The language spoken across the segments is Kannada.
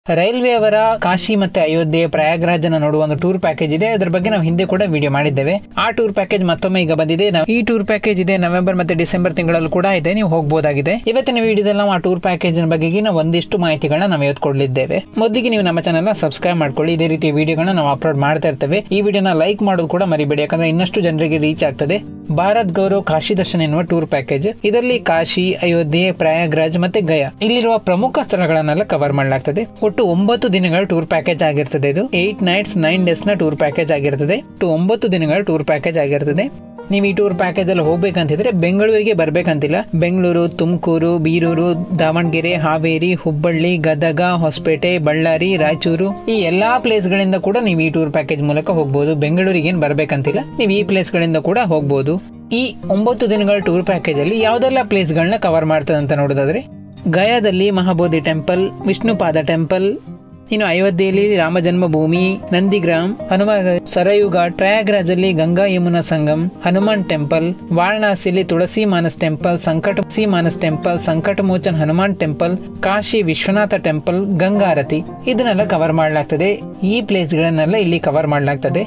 ರೈಲ್ವೆ ಅವರ ಕಾಶಿ ಮತ್ತೆ ಅಯೋಧ್ಯೆ ಪ್ರಯಾಗ್ರಾಜನ ನೋಡುವ ಒಂದು ಟೂರ್ ಪ್ಯಾಕೇಜ್ ಇದೆ ಅದ್ರ ಬಗ್ಗೆ ನಾವು ಹಿಂದೆ ಕೂಡ ವಿಡಿಯೋ ಮಾಡಿದ್ದೇವೆ ಆ ಟೂರ್ ಪ್ಯಾಕೇಜ್ ಮತ್ತೊಮ್ಮೆ ಈಗ ಬಂದಿದೆ ನಾವು ಈ ಟೂರ್ ಪ್ಯಾಕೇಜ್ ಇದೆ ನವೆಂಬರ್ ಮತ್ತೆ ಡಿಸೆಂಬರ್ ತಿಂಗಳಲ್ಲೂ ಕೂಡ ಇದೆ ನೀವು ಹೋಗಬಹುದಾಗಿದೆ ಇವತ್ತಿನ ವಿಡಿಯೋದಲ್ಲಿ ನಾವು ಆ ಟೂರ್ ಪ್ಯಾಕೇಜ್ ಬಗ್ಗೆ ನಾವು ಒಂದಿಷ್ಟು ಮಾಹಿತಿಗಳನ್ನ ನಾವು ಇವತ್ತು ಮೊದಲಿಗೆ ನೀವು ನಮ್ಮ ಚಾನಲ್ ಸಬ್ಸ್ಕ್ರೈಬ್ ಮಾಡ್ಕೊಳ್ಳಿ ಇದೇ ರೀತಿಯ ವಿಡಿಯೋಗಳನ್ನ ನಾವು ಅಪ್ಲೋಡ್ ಮಾಡ್ತಾ ಇರ್ತೇವೆ ಈ ವಿಡಿಯೋನ ಲೈಕ್ ಮಾಡೋದು ಕೂಡ ಮರಿಬೇಡಿ ಯಾಕಂದ್ರೆ ಇನ್ನಷ್ಟು ಜನರಿಗೆ ರೀಚ್ ಆಗ್ತದೆ ಭಾರತ್ ಗೌರವ್ ಕಾಶಿ ದರ್ಶನ್ ಎನ್ನುವ ಟೂರ್ ಪ್ಯಾಕೇಜ್ ಇದರಲ್ಲಿ ಕಾಶಿ ಅಯೋಧ್ಯೆ ಪ್ರಯಾಗ್ರಾಜ್ ಮತ್ತೆ ಗಯಾ ಇಲ್ಲಿರುವ ಪ್ರಮುಖ ಸ್ಥಳಗಳನ್ನೆಲ್ಲ ಕವರ್ ಮಾಡಲಾಗ್ತದೆ ಒಟ್ಟು ಒಂಬತ್ತು ದಿನಗಳ ಟೂರ್ ಪ್ಯಾಕೇಜ್ ಆಗಿರ್ತದೆ ಇದು ಏಟ್ ನೈಟ್ಸ್ ನೈನ್ ಡೇಸ್ ನ ಟೂರ್ ಪ್ಯಾಕೇಜ್ ಆಗಿರ್ತದೆ ಒಟ್ಟು ಒಂಬತ್ತು ದಿನಗಳ ಟೂರ್ ಪ್ಯಾಕೇಜ್ ಆಗಿರ್ತದೆ ನೀವು ಈ ಟೂರ್ ಪ್ಯಾಕೇಜ್ ಅಲ್ಲಿ ಹೋಗ್ಬೇಕಂತಿದ್ರೆ ಬೆಂಗಳೂರಿಗೆ ಬರ್ಬೇಕಂತಿಲ್ಲ ಬೆಂಗಳೂರು ತುಮಕೂರು ಬೀರೂರು ದಾವಣಗೆರೆ ಹಾವೇರಿ ಹುಬ್ಬಳ್ಳಿ ಗದಗ ಹೊಸಪೇಟೆ ಬಳ್ಳಾರಿ ರಾಯಚೂರು ಈ ಎಲ್ಲಾ ಪ್ಲೇಸ್ ಗಳಿಂದ ಕೂಡ ನೀವು ಈ ಟೂರ್ ಪ್ಯಾಕೇಜ್ ಮೂಲಕ ಹೋಗಬಹುದು ಬೆಂಗಳೂರಿಗೆ ಏನ್ ಬರ್ಬೇಕಂತಿಲ್ಲ ನೀವು ಈ ಪ್ಲೇಸ್ ಗಳಿಂದ ಕೂಡ ಹೋಗಬಹುದು ಈ ಒಂಬತ್ತು ದಿನಗಳ ಟೂರ್ ಪ್ಯಾಕೇಜ್ ಅಲ್ಲಿ ಯಾವ್ದೆಲ್ಲ ಪ್ಲೇಸ್ ಗಳನ್ನ ಕವರ್ ಮಾಡ್ತದೆ ಅಂತ ನೋಡೋದಾದ್ರೆ ಗಯಾದಲ್ಲಿ ಮಹಾಬೋಧಿ ಟೆಂಪಲ್ ವಿಷ್ಣುಪಾದ ಟೆಂಪಲ್ ಇನ್ನು ಅಯೋಧ್ಯೆಯಲ್ಲಿ ರಾಮ ಜನ್ಮಭೂಮಿ ನಂದಿಗ್ರಾಮ್ ಹನುಮ ಸರಯು ಘಾಟ್ ಪ್ರಯಾಗ್ರಾಜಲ್ಲಿ ಗಂಗಾ ಯಮುನಾ ಸಂಗಮ್ ಹನುಮಾನ್ ಟೆಂಪಲ್ ವಾರಣಾಸಿಯಲ್ಲಿ Tulsi Manas temple Sankat Tulsi Manas temple Sankat Mochan Hanuman temple Kashi Vishwanath temple Ganga aarti ಇದನ್ನೆಲ್ಲ ಕವರ್ ಮಾಡಲಾಗ್ತದೆ ಈ ಪ್ಲೇಸ್ ಗಳನ್ನೆಲ್ಲ ಇಲ್ಲಿ ಕವರ್ ಮಾಡಲಾಗ್ತದೆ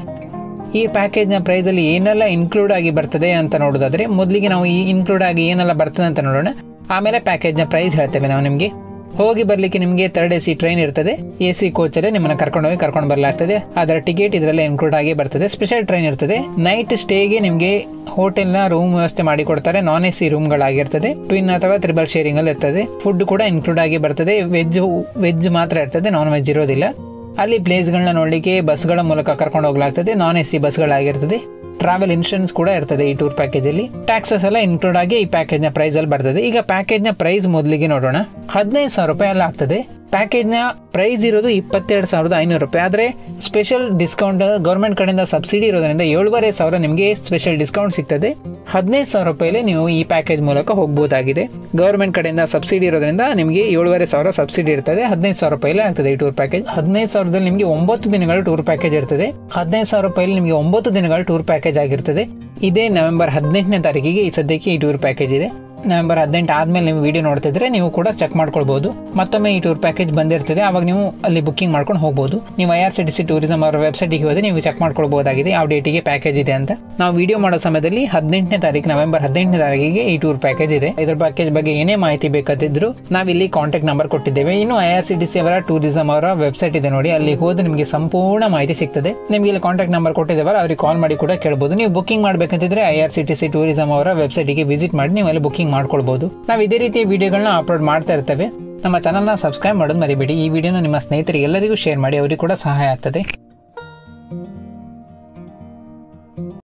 ಈ ಪ್ಯಾಕೇಜ್ ನ ಪ್ರೈಸ್ ಅಲ್ಲಿ ಏನೆಲ್ಲ ಇನ್ಕ್ಲೂಡ್ ಆಗಿ ಬರ್ತದೆ ಅಂತ ನೋಡೋದಾದ್ರೆ ಮೊದಲಿಗೆ ನಾವು ಈ ಇನ್ಕ್ಲೂಡ್ ಆಗಿ ಏನೆಲ್ಲ ಬರ್ತದೆ ಅಂತ ನೋಡೋಣ ಆಮೇಲೆ ಪ್ಯಾಕೇಜ್ ನ ಪ್ರೈಸ್ ಹೇಳ್ತೇವೆ ನಾವು ನಿಮಗೆ ಹೋಗಿ ಬರ್ಲಿಕ್ಕೆ ನಿಮಗೆ ಥರ್ಡ್ ಎ ಸಿ ಟ್ರೈನ್ ಇರ್ತದೆ ಎ ಸಿ ಕೋಚ್ ಅಲ್ಲೇ ನಿಮ್ಮನ್ನ ಕರ್ಕೊಂಡು ಹೋಗಿ ಕರ್ಕೊಂಡು ಬರಲಾಗ್ತದೆ ಅದರ ಟಿಕೆಟ್ ಇದರಲ್ಲೇ ಇನ್ಕ್ಲೂಡ್ ಆಗಿ ಬರ್ತದೆ ಸ್ಪೆಷಲ್ ಟ್ರೈನ್ ಇರ್ತದೆ ನೈಟ್ ಸ್ಟೇಗೆ ನಿಮಗೆ ಹೋಟೆಲ್ ನ ರೂಮ್ ವ್ಯವಸ್ಥೆ ಮಾಡಿ ಕೊಡ್ತಾರೆ ನಾನ್ ಎ ಸಿ ರೂಮ್ ಗಳಾಗಿರ್ತದೆ ಟ್ವಿನ್ ಅಥವಾ ತ್ರಿಬಲ್ ಶೇರಿಂಗ್ ಅಲ್ಲಿ ಇರ್ತದೆ ಫುಡ್ ಕೂಡ ಇನ್ಕ್ಲೂಡ್ ಆಗಿ ಬರ್ತದೆ ವೆಜ್ ವೆಜ್ ಮಾತ್ರ ಇರ್ತದೆ ನಾನ್ ವೆಜ್ ಇರೋದಿಲ್ಲ ಅಲ್ಲಿ ಪ್ಲೇಸ್ಗಳನ್ನ ನೋಡಲಿಕ್ಕೆ ಬಸ್ಗಳ ಮೂಲಕ ಕರ್ಕೊಂಡು ಹೋಗ್ಲಾಗ್ತದೆ ನಾನ್ ಎ ಸಿ ಬಸ್ಗಳಾಗಿರ್ತದೆ ಟ್ರಾವೆಲ್ ಇನ್ಶೂರೆನ್ಸ್ ಕೂಡ ಇರ್ತದೆ ಈ ಟೂರ್ ಪ್ಯಾಕೇಜ್ ಅಲ್ಲಿ ಟ್ಯಾಕ್ಸಸ್ ಎಲ್ಲ ಇನ್ಕ್ಲೂಡ್ ಆಗಿ ಈ ಪ್ಯಾಕೇಜ್ ನ ಪ್ರೈಸ್ ಅಲ್ಲಿ ಬರ್ತದೆ ಈಗ ಪ್ಯಾಕೇಜ್ ನ ಪ್ರೈಸ್ ಮೊದಲಿಗೆ ನೋಡೋಣ ಹದಿನೈದು ಸಾವಿರ ರೂಪಾಯಿ ಎಲ್ಲ ಆಗ್ತದೆ ಪ್ಯಾಕೇಜ್ ನ ಪ್ರೈಸ್ ಇರೋದು ಇಪ್ಪತ್ತೆರಡು ಸಾವಿರದ ಐನೂರು ರೂಪಾಯಿ ಆದ್ರೆ ಸ್ಪೆಷಲ್ ಡಿಸ್ಕೌಂಟ್ ಗೌರ್ಮೆಂಟ್ ಕಡೆಯಿಂದ ಸಬ್ಸಿಡಿ ಇರೋದ್ರಿಂದ ಏಳುವರೆ ಸಾವಿರ ನಿಮಗೆ ಸ್ಪೆಷಲ್ ಡಿಸ್ಕೌಂಟ್ ಸಿಗ್ತದೆ ಹದಿನೈದು ಸಾವಿರ ರೂಪಾಯಿಲಿ ನೀವು ಈ ಪ್ಯಾಕೇಜ್ ಮೂಲಕ ಹೋಗಬಹುದಾಗಿದೆ ಗೌರ್ಮೆಂಟ್ ಕಡೆಯಿಂದ ಸಬ್ಸಿಡಿ ಇರೋದ್ರಿಂದ ನಿಮಗೆ ಏಳುವರೆ ಸಾವಿರ ಸಬ್ಸಿಡಿ ಇರ್ತದೆ ಹದಿನೈದು ಸಾವಿರ ರೂಪಾಯಿಲೇ ಆಗ್ತದೆ ಈ ಟೂರ್ ಪ್ಯಾಕೇಜ್ ಹದಿನೈದು ಸಾವಿರದಲ್ಲಿ ನಿಮಗೆ ಒಂಬತ್ತು ದಿನಗಳ ಟೂರ್ ಪ್ಯಾಕೇಜ್ ಇರ್ತದೆ ಹದಿನೈದು ಸಾವಿರ ರೂಪಾಯಿಲಿ ನಿಮಗೆ ಒಂಬತ್ತು ದಿನಗಳ ಟೂರ್ ಪ್ಯಾಕೇಜ್ ಆಗಿರ್ತದೆ ಇದೇ ನವೆಂಬರ್ ಹದಿನೆಂಟನೇ ತಾರೀಕಿಗೆ ಈ ಸದ್ಯಕ್ಕೆ ಈ ಟೂರ್ ಪ್ಯಾಕೇಜ್ ಇದೆ ನವೆಂಬರ್ ಹದಿನೆಂಟು ಆದ್ಮೇಲೆ ನೀವು ವಿಡಿಯೋ ನೋಡ್ತಿದ್ರೆ ನೀವು ಕೂಡ ಚೆಕ್ ಮಾಡ್ಕೊಳ್ಬಹುದು ಮತ್ತೊಮ್ಮೆ ಈ ಟೂರ್ ಪ್ಯಾಕೇಜ್ ಬಂದಿರ್ತದೆ ಅವಾಗ ನೀವು ಅಲ್ಲಿ ಬುಕಿಂಗ್ ಮಾಡ್ಕೊಂಡು ಹೋಗಬಹುದು ನೀವು I R C T C tourism ಅವರ ವೆಬ್ಸೈಟ್ಗೆ ಹೋದ್ರೆ ನೀವು ಚೆಕ್ ಮಾಡ್ಕೊಳ್ಬಹುದಾಗಿದೆ ಯಾವ ಡೇಟಿಗೆ ಪ್ಯಾಕೇಜ್ ಇದೆ ಅಂತ ನಾವು ವಿಡಿಯೋ ಮಾಡೋ ಸಮಯದಲ್ಲಿ ಹದಿನೆಂಟನೇ ತಾರೀಕು ನವೆಂಬರ್ ಹದಿನೆಂಟನೇ ತಾರೀಕಿಗೆ ಈ ಟೂರ್ ಪ್ಯಾಕೇಜ್ ಇದೆ ಇದ್ರ ಪ್ಯಾಕೇಜ್ ಬಗ್ಗೆ ಏನೇ ಮಾಹಿತಿ ಬೇಕಾದಿದ್ರು ನಾವಿಲ್ಲಿ ಕಾಂಟ್ಯಾಕ್ಟ್ ನಂಬರ್ ಕೊಟ್ಟಿದ್ದೇವೆ ಇನ್ನು I R C T C ಅವರ ಟೂರಿಸಂ ಅವರ ವೆಬ್ಸೈಟ್ ಇದೆ ನೋಡಿ ಅಲ್ಲಿ ಹೋದ್ರೆ ನಿಮಗೆ ಸಂಪೂರ್ಣ ಮಾಹಿತಿ ಸಿಗ್ತದೆ ನಿಮಗೆ ಇಲ್ಲಿ ಕಾಂಟ್ಯಾಕ್ಟ್ ನಂಬರ್ ಕೊಟ್ಟಿದ್ದೇವಲ್ಲ ಅವ್ರಿಗೆ ಕಾಲ್ ಮಾಡಿ ಕೂಡ ಕೇಳಬಹುದು ನೀವು ಬುಕಿಂಗ್ ಮಾಡ್ಬೇಕಂತಿದ್ರೆ I R C T C tourism ಅವರ ವೆಬ್ಸೈಟ್ಗೆ ವಿಸಿಟ್ ಮಾಡಿ ನೀವು ಅಲ್ಲಿ ಬುಕಿಂಗ್ ಮಾಡ್ಕೊಳ್ಬಹುದು ನಾವು ಇದೇ ರೀತಿಯ ವಿಡಿಯೋಗಳನ್ನ ಅಪ್ಲೋಡ್ ಮಾಡ್ತಾ ಇರ್ತೇವೆ ನಮ್ಮ ಚಾನಲ್ನ ಸಬ್ಸ್ಕ್ರೈಬ್ ಮಾಡೋದು ಮರಿಬೇಡಿ ಈ ವಿಡಿಯೋನ ನಿಮ್ಮ ಸ್ನೇಹಿತರಿಗೆ ಎಲ್ಲರಿಗೂ ಶೇರ್ ಮಾಡಿ ಅವರಿಗೆ ಕೂಡ ಸಹಾಯ ಆಗ್ತದೆ